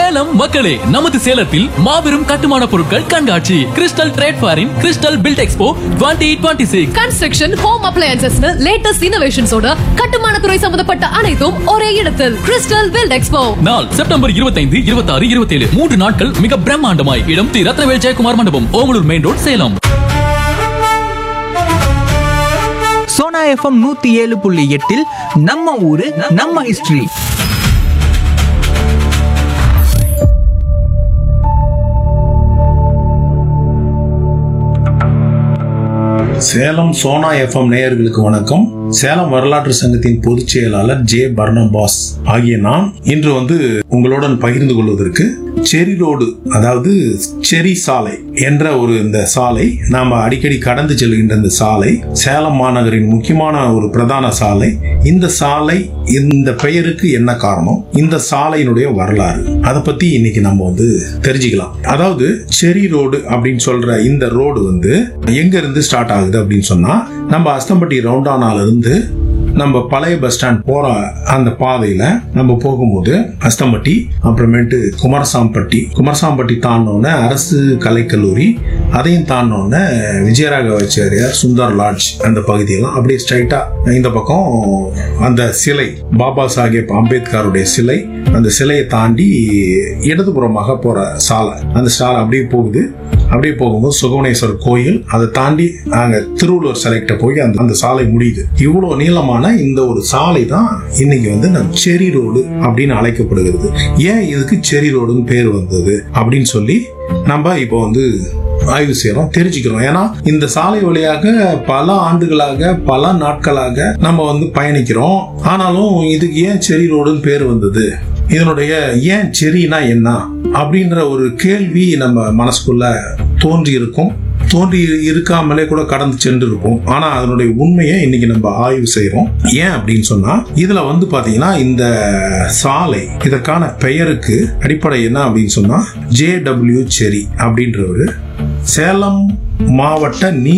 சேலம் மக்களே நமது சேலத்தில் மாபெரும் கட்டுமான பொருட்கள் கண்காட்சி கிறிஸ்டல் ட்ரேட் ஃபேரின் crystal build expo twenty twenty six construction home அப்ளையன்சஸ்னு லேட்டஸ்ட் இன்னோவேஷன்ஸோட கட்டுமான துறை சம்பந்தப்பட்ட அனைத்தும் ஒரே இடத்தில் கிறிஸ்டல் பில்ட் எக்ஸ்போ நாள் செப்டம்பர் இருபத்தைந்து இருபத்தாறு இருபத்தேழு மூன்று நாட்கள் மிக பிரம்மாண்டமாய் இடம் தி ரத்னவேல் ஜெயக்குமார் மண்டபம் Omalur main road Salem Sona FM நூத்தி ஏழு புள்ளி எட்டில் நம்ம ஊரு நம்ம ஹிஸ்டரி சேலம் சோனா எஃப்எம் நேயர்களுக்கு வணக்கம் சேலம் வரலாற்று சங்கத்தின் பொதுச் செயலாளர் ஜே பர்னபாஸ் ஆகிய நான் இன்று வந்து உங்களுடன் பகிர்ந்து கொள்வதற்கு செரி ரோடு அதாவது செரி சாலை என்ற ஒரு இந்த சாலை நாம அடிக்கடி கடந்து செல்கின்ற இந்த சாலை சேலம் மாநகரின் முக்கியமான ஒரு பிரதான சாலை இந்த சாலை இந்த பெயருக்கு என்ன காரணம் இந்த சாலையினுடைய வரலாறு அதை பத்தி இன்னைக்கு நம்ம வந்து தெரிஞ்சுக்கலாம் அதாவது செரி ரோடு அப்படின்னு சொல்ற இந்த ரோடு வந்து எங்க இருந்து ஸ்டார்ட் ஆகுது அப்படின்னு சொன்னா நம்ம அஸ்தம்பட்டி ரவுண்டானால இருந்து நம்ம பழைய பஸ் ஸ்டாண்ட் போற அந்த பாதையில நம்ம போகும்போது அஸ்தம்பட்டி அப்புறமேட்டு குமாரசாம்பட்டி குமாரசாம்பட்டி தாண்டினோடனே அரசு கலைக்கல்லூரி அதையும் தாண்டினோடனே விஜயராகவாச்சாரியார் சுந்தர் லாட்ஜ் அந்த பகுதியெல்லாம் அப்படியே ஸ்ட்ரைட்டா இந்த பக்கம் அந்த சிலை பாபா சாஹேப் அம்பேத்கருடைய சிலை அந்த சிலையை தாண்டி இடதுபுறமாக போற சாலை அந்த சாலை அப்படியே போகுது அப்படியே போகும்போது சுகவனேஸ்வரர் கோயில் அதை தாண்டி நாங்க திருவள்ளுவர் சிலைக்கிட்ட போய் அந்த அந்த சாலை முடியுது இவ்வளவு நீளமான இந்த ஒரு சாலை தான் இன்னைக்கு வந்து நம்ம செரி ரோடு அப்படின்னு அழைக்கப்படுகிறது ஏன் இதுக்கு செரி ரோடுன்னு பேர் வந்தது அப்படின்னு சொல்லி நம்ம இப்போ வந்து ஆய்வு செய்யறோம் தெரிஞ்சுக்கிறோம் ஏன்னா இந்த சாலை வழியாக பல ஆண்டுகளாக பல நாட்களாக நம்ம வந்து பயணிக்கிறோம் ஆனாலும் இதுக்கு ஏன் செரி ரோடுன்னு பேர் வந்தது இதனுடைய ஏன் செரினா என்ன அப்படின்ற ஒரு கேள்வி நம்ம மனசுக்குள்ள தோன்றி இருக்கும் தோன்றி இருக்காமலே கூட கடந்து சென்று இருக்கும் ஆனா அதனுடைய உண்மையை இன்னைக்கு நம்ம ஆய்வு செய்யறோம் ஏன் அப்படின்னு சொன்னா இதுல வந்து பாத்தீங்கன்னா இந்த சாலை இதற்கான பெயருக்கு அடிப்படை என்ன அப்படின்னு சொன்னா ஜே டபிள்யூ செரி அப்படின்றவர் சேலம் மாவட்ட நீ